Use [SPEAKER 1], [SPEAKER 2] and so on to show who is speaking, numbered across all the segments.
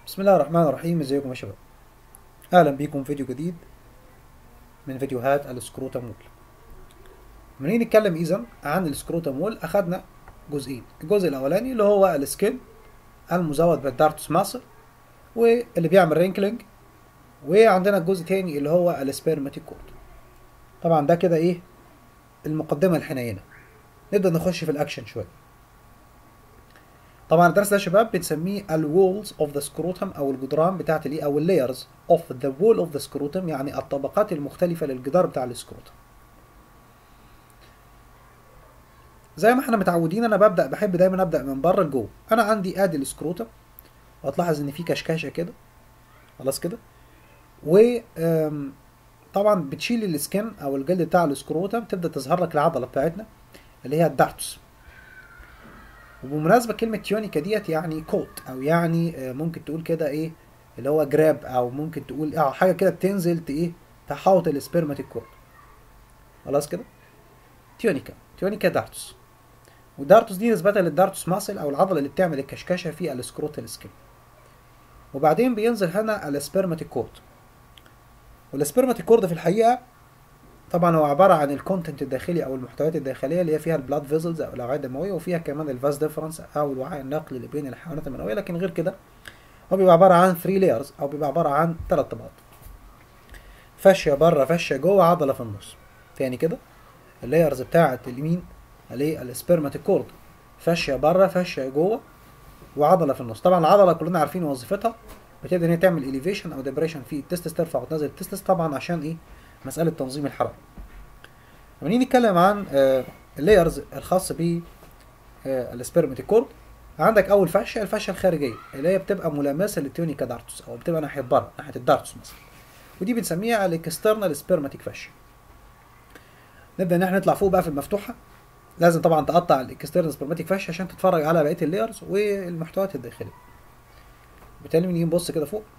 [SPEAKER 1] بسم الله الرحمن الرحيم ازيكم يا شباب اهلا بيكم فيديو جديد من فيديوهات السكروتامول لما نيجي نتكلم اذا عن السكروتامول اخدنا جزئين الجزء الاولاني اللي هو السكين المزود بالدارتوس ماسل واللي بيعمل رينكلينج وعندنا الجزء الثاني اللي هو السبيرماتيك كود طبعا ده كده ايه المقدمه الحنينه نبدا نخش في الاكشن شويه طبعا الدرس ده يا شباب بنسميه الوولز اوف ذا سكروتم او الجدران بتاعت الايه او اللايرز اوف ذا وول اوف ذا سكروتم يعني الطبقات المختلفه للجدار بتاع السكروتم زي ما احنا متعودين انا ببدا بحب دايما ابدا من بره لجوه انا عندي ادي السكروتم وهتلاحظ ان في كشكاشه كده خلاص كده و طبعا بتشيل السكن او الجلد بتاع السكروتم تبدا تظهر لك العضله بتاعتنا اللي هي الدارتوس وبمناسبه كلمه تيونيكا ديت يعني كوت او يعني ممكن تقول كده ايه اللي هو جراب او ممكن تقول اه حاجه كده بتنزل ايه تحوط السبرماتيك كورد خلاص كده تيونيكا تيونيكا دارتوس ودارتوس دي نسبة للدارتوس ماسل او العضله اللي بتعمل الكشكشه في السكروتال سكين وبعدين بينزل هنا السبرماتيك كورد والسبرماتيك كورد في الحقيقه طبعا هو عباره عن الكونتنت الداخلي او المحتويات الداخليه اللي هي فيها البلاد فيزلز او الاوعيه الدمويه وفيها كمان الفاز ديفرنس او الوعاء النقلي اللي بين الحيوانات المنويه لكن غير كده هو بيبقى عباره عن 3 لايرز او بيبقى عباره عن ثلاث طبقات فاشيه بره فاشيه جوه عضله في النص تاني كده اللايرز بتاعه اليمين اللي السبرماتيك كورد فاشيه بره فاشيه جوه وعضله في النص طبعا العضله كلنا عارفين وظيفتها بتبدا ان هي تعمل اليفيشن او ديبريشن في التستس ترفع وتنزل التستس طبعا عشان ايه مساله تنظيم الحراره لما نيجي نتكلم عن اللايرز الخاص ب السبرماتيك كورد عندك اول فاشيه الفاشيه الخارجيه اللي هي بتبقى ملامسه للتيونيكا دارتوس او بتبقى ناحيه بره ناحيه الدارتوس مثلا ودي بنسميها الاكسترنال سبرماتيك فاشيه نبدا ان احنا نطلع فوق بقى في المفتوحه لازم طبعا تقطع الاكسترنال سبرماتيك فاشيه عشان تتفرج على بقيه اللايرز والمحتويات الداخليه بالتالي نيجي نبص كده فوق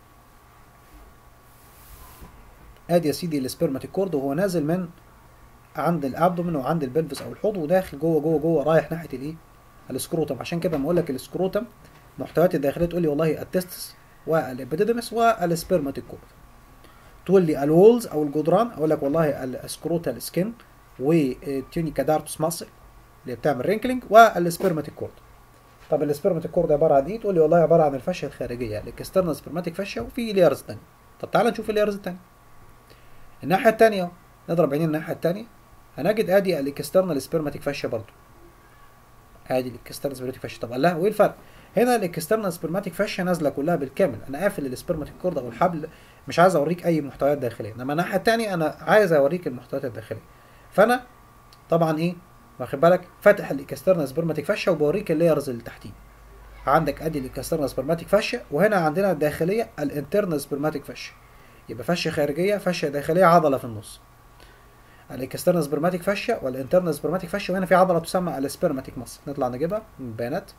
[SPEAKER 1] ادي يا سيدي السبرماتيك كورد وهو نازل من عند الابدومين وعند البلفس او الحوض وداخل جوه جوه جوه رايح ناحيه الايه السكروتم عشان كده لما اقول لك السكروتم محتويات الداخليه تقول لي والله التستس والابيديدمس والسبرماتيك كورد تقول لي الوولز او الجدران اقول لك والله السكروتال سكين والتيونيكا دارتوس ماسل اللي بتعمل رينكلينج والسبرماتيك كورد طب السبرماتيك كورد عباره عن ايه تقول لي والله عباره عن الفاشيه الخارجيه الاكسترنال سبرماتيك فاشيه وفي لايرز ثانيه طب تعال نشوف اللايرز الثانيه الناحيه الثانيه نضرب عينين الناحيه الثانيه هنجد ادي الاكسترنال سبرماتيك فاشيا برضو ادي الاكسترنال سبرماتيك فاشيا طب الله وايه الفرق هنا الاكسترنال سبرماتيك فاشيا نازله كلها بالكامل انا قافل السبرماتيك كورد او الحبل مش عايز اوريك اي محتويات داخليه انما الناحيه الثانيه انا عايز اوريك المحتويات الداخليه فانا طبعا ايه واخد بالك فاتح الاكسترنال سبرماتيك فاشيا وبوريك اللايرز اللي تحتيه عندك ادي الاكسترنال سبرماتيك فاشيا وهنا عندنا الداخليه الانترنال سبرماتيك فاشيا يبقى فاشيا خارجيه فاشيا داخليه عضله في النص الاكسترنال سبرماتيك فاشيا والانترنال سبرماتيك فاشيا وهنا في عضله تسمى السبرماتيك مصل نطلع نجيبها من البيانات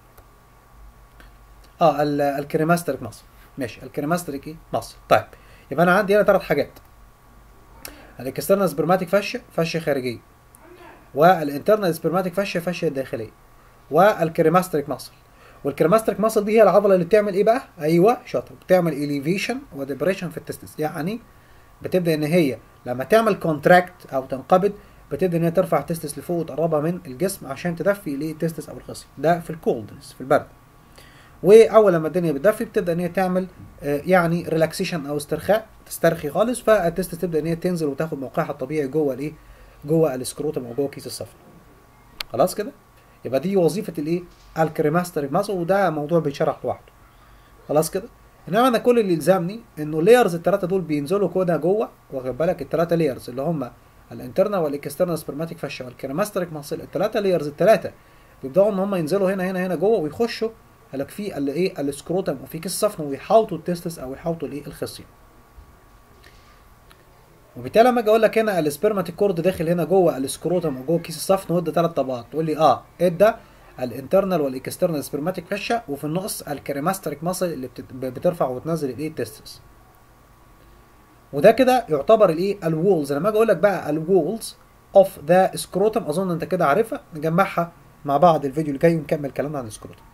[SPEAKER 1] اه الكريماستريك مصل ماشي الكريماستريك ايه مصل طيب يبقى انا عندي هنا ثلاث حاجات الاكسترنال سبرماتيك فاشيا فاشيا خارجيه والانترنال سبرماتيك فاشيا فاشيا داخليه والكريماستريك مصل والكريماستريك ماسل دي هي العضله اللي بتعمل ايه بقى ايوه شاطر بتعمل اليفيشن وديبريشن في التستس يعني بتبدا ان هي لما تعمل كونتراكت او تنقبض بتبدا ان هي ترفع التستس لفوق وتقربها من الجسم عشان تدفي الايه التستس او الخصيه ده في الكولدنس في البرد واول لما الدنيا بتدفي بتبدا ان هي تعمل آه يعني ريلاكسيشن او استرخاء تسترخي خالص فالتستس تبدا ان هي تنزل وتاخد موقعها الطبيعي جوه الايه جوه السكروتم او جوه كيس الصفر خلاص كده يبقى دي وظيفه الايه الكريماستريك ماسل وده موضوع بيتشرح لوحده خلاص كده انما انا كل اللي يلزمني انه لايرز الثلاثه دول بينزلوا كده جوه واخد بالك الثلاثه لايرز اللي هم الانترنال والاكسترنال سبرماتيك فاشيا والكريماستريك ماسل الثلاثه لايرز الثلاثه بيبداوا ان هم ينزلوا هنا هنا هنا جوه ويخشوا لك في الايه السكروتم وفي كيس الصفن ويحاوطوا التستس او يحاوطوا الايه الخصيه وبالتالي لما اجي اقول لك هنا السبرماتيك كورد داخل هنا جوه السكروتم وجوه كيس الصفن وادى ثلاث طبقات تقول لي اه ادى الانترنال والاكسترنال سبرماتيك فاشيا وفي النص الكريماستريك ماسل اللي بترفع وتنزل الايه التستس وده كده يعتبر الايه الوولز لما اجي اقول لك بقى الوولز اوف ذا سكروتم اظن انت كده عارفها نجمعها مع بعض الفيديو اللي جاي ونكمل كلامنا عن السكروتم